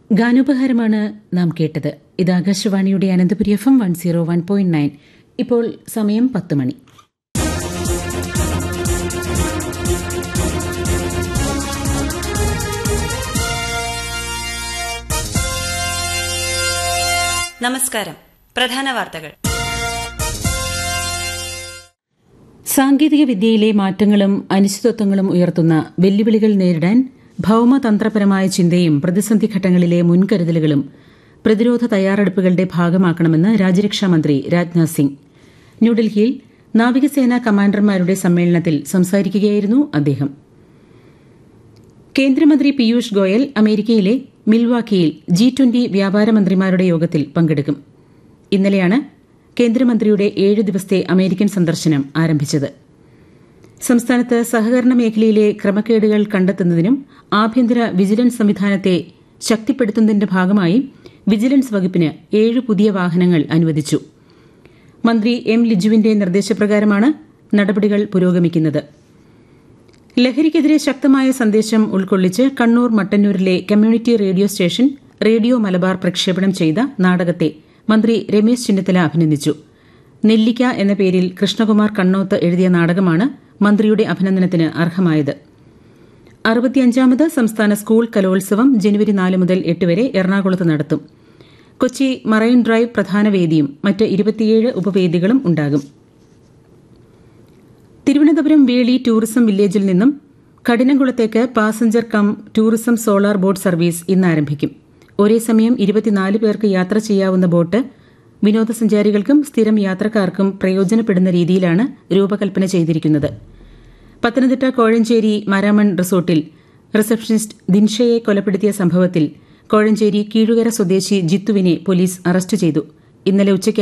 ഗാനോപഹാരമാണ് നാം കേട്ടത് ഇത് ആകാശവാണിയുടെ Ananthapuri F M one zero one point nine ഇപ്പോൾ സമയം പത്ത് മണി നമസ്കാരം പ്രധാന വാർത്തകൾ സാങ്കേതിക വിദ്യയിലെ മാറ്റങ്ങളും അനിശ്ചിതത്വങ്ങളും ഉയർത്തുന്ന വെല്ലുവിളികൾ നേരിടാൻ ഭൌമതന്ത്രപരമായ ചിന്തയും പ്രതിസന്ധി ഘട്ടങ്ങളിലെ മുൻകരുതലുകളും പ്രതിരോധ തയ്യാറെടുപ്പുകളുടെ ഭാഗമാക്കണമെന്ന് രാജ്യരക്ഷാമന്ത്രി രാജ്നാഥ് സിംഗ് ന്യൂഡൽഹിയിൽ നാവികസേനാ കമാൻഡർമാരുടെ സമ്മേളനത്തിൽ സംസാരിക്കുകയായിരുന്നു അദ്ദേഹം കേന്ദ്രമന്ത്രി പീയൂഷ് ഗോയൽ അമേരിക്കയിലെ മിൽവാക്കിയിൽ ജി ട്വന്റി വ്യാപാര മന്ത്രിമാരുടെ യോഗത്തിൽ പങ്കെടുക്കും ഇന്നലെയാണ് കേന്ദ്രമന്ത്രിയുടെ ഏഴ് ദിവസത്തെ അമേരിക്കൻ സന്ദർശനം ആരംഭിച്ചത് സംസ്ഥാനത്ത് സഹകരണ മേഖലയിലെ ക്രമക്കേടുകൾ കണ്ടെത്തുന്നതിനും ആഭ്യന്തര വിജിലൻസ് സംവിധാനത്തെ ശക്തിപ്പെടുത്തുന്നതിന്റെ ഭാഗമായി വിജിലൻസ് വകുപ്പിന് ഏഴ് പുതിയ വാഹനങ്ങൾ അനുവദിച്ചു മന്ത്രി എം ലിജുവിന്റെ നിർദ്ദേശപ്രകാരമാണ് നടപടികൾ പുരോഗമിക്കുന്നത് ലഹരിക്കെതിരെ ശക്തമായ സന്ദേശം ഉൾക്കൊള്ളിച്ച് കണ്ണൂർ മട്ടന്നൂരിലെ community radio station radio Malabar പ്രക്ഷേപണം ചെയ്ത നാടകത്തെ മന്ത്രി രമേശ് ചെന്നിത്തല അഭിനന്ദിച്ചു നെല്ലിക്ക എന്ന പേരിൽ കൃഷ്ണകുമാർ കണ്ണോത്ത് എഴുതിയ നാടകമാണ് മന്ത്രിയുടെ അഭിനന്ദനത്തിന് അർഹമായത് അറുപത്തിയഞ്ചാമത് സംസ്ഥാന സ്കൂൾ കലോത്സവം ജനുവരി നാല് മുതൽ എട്ട് വരെ എറണാകുളത്ത് നടത്തും കൊച്ചി മറൈൻ ഡ്രൈവ് പ്രധാന വേദിയും മറ്റ് ഇരുപത്തിയേഴ് ഉപവേദികളും ഉണ്ടാകും തിരുവനന്തപുരം വേളി ടൂറിസം വില്ലേജിൽ നിന്നും കഠിനംകുളത്തേക്ക് passenger cum tourism solar boat service ഇന്ന് ആരംഭിക്കും ഒരേ സമയം ഇരുപത്തിനാല് പേർക്ക് യാത്ര ചെയ്യാവുന്ന ബോട്ട് വിനോദസഞ്ചാരികൾക്കും സ്ഥിരം യാത്രക്കാർക്കും പ്രയോജനപ്പെടുന്ന രീതിയിലാണ് രൂപകൽപ്പന ചെയ്തിരിക്കുന്നത് പത്തനംതിട്ട കോഴഞ്ചേരി മാരാമൺ റിസോർട്ടിൽ റിസപ്ഷനിസ്റ്റ് ദിൻഷയെ കൊലപ്പെടുത്തിയ സംഭവത്തിൽ കോഴഞ്ചേരി കീഴുകര സ്വദേശി ജിത്തുവിനെ പോലീസ് അറസ്റ്റ് ചെയ്തു ഇന്നലെ ഉച്ചയ്ക്ക്